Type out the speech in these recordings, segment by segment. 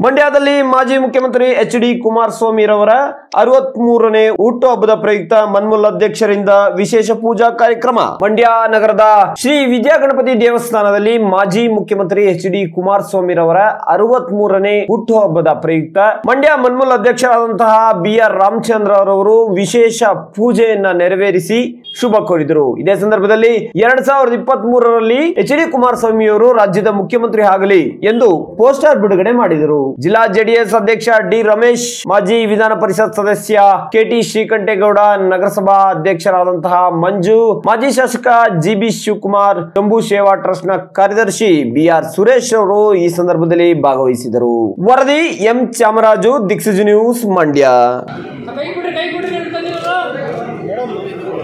ಮಂಡ್ಯದಲ್ಲಿ ಮಾಜಿ ಮುಖ್ಯಮಂತ್ರಿ ಎಚ್ ಡಿ ಕುಮಾರಸ್ವಾಮಿ ರವರ ಅರವತ್ ಮೂರನೇ ಹುಟ್ಟುಹಬ್ಬದ ಪ್ರಯುಕ್ತ ಮನ್ಮೂಲ್ ಅಧ್ಯಕ್ಷರಿಂದ ವಿಶೇಷ ಪೂಜಾ ಕಾರ್ಯಕ್ರಮ ಮಂಡ್ಯ ನಗರದ ಶ್ರೀ ವಿದ್ಯಾ ಗಣಪತಿ ದೇವಸ್ಥಾನದಲ್ಲಿ ಮಾಜಿ ಮುಖ್ಯಮಂತ್ರಿ ಎಚ್ ಡಿ ಕುಮಾರಸ್ವಾಮಿ ರವರ ಅರವತ್ ಮೂರನೇ ಹುಟ್ಟುಹಬ್ಬದ ಪ್ರಯುಕ್ತ ಮಂಡ್ಯ ಮನ್ಮೂಲ್ ಅಧ್ಯಕ್ಷರಾದಂತಹ ಬಿ ಆರ್ ರಾಮಚಂದ್ರ ಅವರವರು ವಿಶೇಷ ಪೂಜೆಯನ್ನ ನೆರವೇರಿಸಿ ಶುಭ ಕೋರಿದರು ಇದೇ ಸಂದರ್ಭದಲ್ಲಿ ಎರಡ್ ಸಾವಿರದ ಇಪ್ಪತ್ತ್ ಮೂರರಲ್ಲಿ ಎಚ್ ಡಿ ಕುಮಾರಸ್ವಾಮಿ ಅವರು ರಾಜ್ಯದ ಮುಖ್ಯಮಂತ್ರಿ ಆಗಲಿ ಎಂದು ಪೋಸ್ಟರ್ ಬಿಡುಗಡೆ ಮಾಡಿದರು ಜಿಲ್ಲಾ ಜೆಡಿಎಸ್ ಅಧ್ಯಕ್ಷ ಡಿ ರಮೇಶ್ ಮಾಜಿ ವಿಧಾನ ಪರಿಷತ್ ಸದಸ್ಯ ಕೆಟಿ ಶ್ರೀಕಂಠೇಗೌಡ ನಗರಸಭಾ ಅಧ್ಯಕ್ಷರಾದಂತಹ ಮಂಜು ಮಾಜಿ ಶಾಸಕ ಜಿ ಬಿ ಶಿವಕುಮಾರ್ ಶಂಭು ಸೇವಾ ಟ್ರಸ್ಟ್ ನ ಕಾರ್ಯದರ್ಶಿ ಬಿ ಆರ್ ಸುರೇಶ್ ಅವರು ಈ ಸಂದರ್ಭದಲ್ಲಿ ಭಾಗವಹಿಸಿದರು ವರದಿ ಎಂ ಚಾಮರಾಜು ದಿಕ್ಸೂಜ್ ನ್ಯೂಸ್ ಮಂಡ್ಯ ಕೈ ಬಿಡ್ರಿ ಕೈ ಬಿಡ್ರಿ ಅಂತ ತಂದಿರೋದು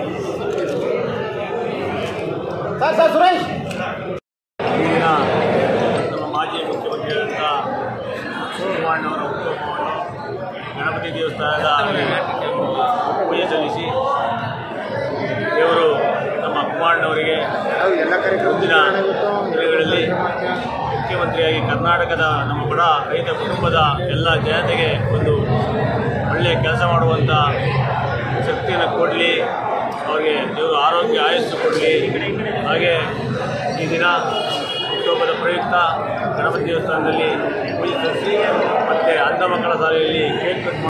ಸರ್ ಸರ್ ಸುರೇಶ್ ಈಗಿನ ನಮ್ಮ ಮಾಜಿ ಮುಖ್ಯಮಂತ್ರಿಯಾದಂಥ ಶಿವಕುಮಾರನವರ ಹುಟ್ಟುಹಬ್ಬವನ್ನು ಗಣಪತಿ ದೇವಸ್ಥಾನದ ಪೂಜೆ ಸಲ್ಲಿಸಿ ದೇವರು ನಮ್ಮ ಕುಮಾರನವರಿಗೆ ಮುಂದಿನ ದಿನಗಳಲ್ಲಿ ಮುಖ್ಯಮಂತ್ರಿಯಾಗಿ ಕರ್ನಾಟಕದ ನಮ್ಮ ಬಡ ರೈತ ಕುಟುಂಬದ ಎಲ್ಲ ಜನತೆಗೆ ಒಂದು ಒಳ್ಳೆಯ ಕೆಲಸ ಮಾಡುವಂಥ ಶಕ್ತಿಯನ್ನು ಕೊಡಲಿ ಅವರಿಗೆ ದೇವರು ಆರೋಗ್ಯ ಆಯಸ್ಸು ಕೊಡಲಿ ಹಾಗೆ ಈ ದಿನ ಹುಟ್ಟುಹಬ್ಬದ ಪ್ರಯುಕ್ತ ಗಣಪತಿ ದೇವಸ್ಥಾನದಲ್ಲಿ ಪೂಜೆ ಸಲ್ಲಿಸಿ ಮತ್ತು ಅಂಧ ಮಕ್ಕಳ ಶಾಲೆಯಲ್ಲಿ ಕೇಕ್ ಕಟ್ ಮಾಡಿ